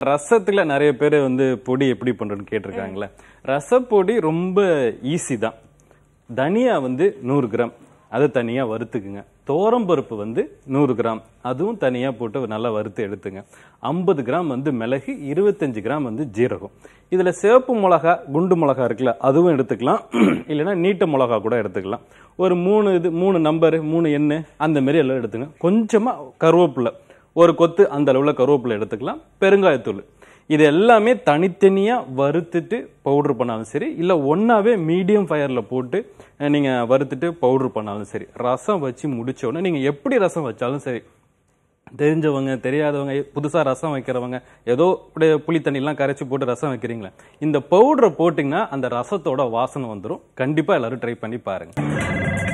ரசத்துல நிறைய பேர் வந்து பொடி எப்படி பண்றேன்னு கேட்டிருக்காங்களே ரசப்பொடி ரொம்ப ஈஸி தான் தனியா வந்து நூறு கிராம் அதை தனியா வறுத்துக்குங்க தோரம்பருப்பு வந்து நூறு கிராம் அதுவும் தனியா போட்டு நல்லா வறுத்து எடுத்துங்க ஐம்பது கிராம் வந்து மிளகு இருபத்தஞ்சு கிராம் வந்து ஜீரகம் இதுல சிவப்பு மிளகா குண்டு மிளகா இருக்குல்ல அதுவும் எடுத்துக்கலாம் இல்லைன்னா நீட்ட மிளகா கூட எடுத்துக்கலாம் ஒரு மூணு இது மூணு நம்பரு மூணு எண்ணெய் அந்த மாதிரி எல்லாம் எடுத்துங்க கொஞ்சமா கருவேப்பிலை ஒரு கொத்து அந்த அளவுல கருவேப்பிலை எடுத்துக்கலாம் பெருங்காயத்தூள் இது எல்லாமே தனித்தனியா வறுத்துட்டு பவுடர் பண்ணாலும் சரி இல்ல ஒண்ணாவே மீடியம் ஃபயர்ல போட்டு அஹ், நீங்க வறுத்துட்டு பவுடர் பண்ணாலும் சரி ரசம் வச்சு முடிச்ச உடனே நீங்க எப்படி ரசம் வச்சாலும் சரி தெரிஞ்சவங்க தெரியாதவங்க புதுசா ரசம் வைக்கிறவங்க ஏதோ இப்படியே புளி தண்ணிலாம் கரைச்சி போட்டு ரசம் வைக்கிறீங்களா இந்த பவுடரை போட்டிங்கன்னா அந்த ரசத்தோட வாசனை வந்துடும் கண்டிப்பா எல்லாரும் ட்ரை பண்ணி பாருங்க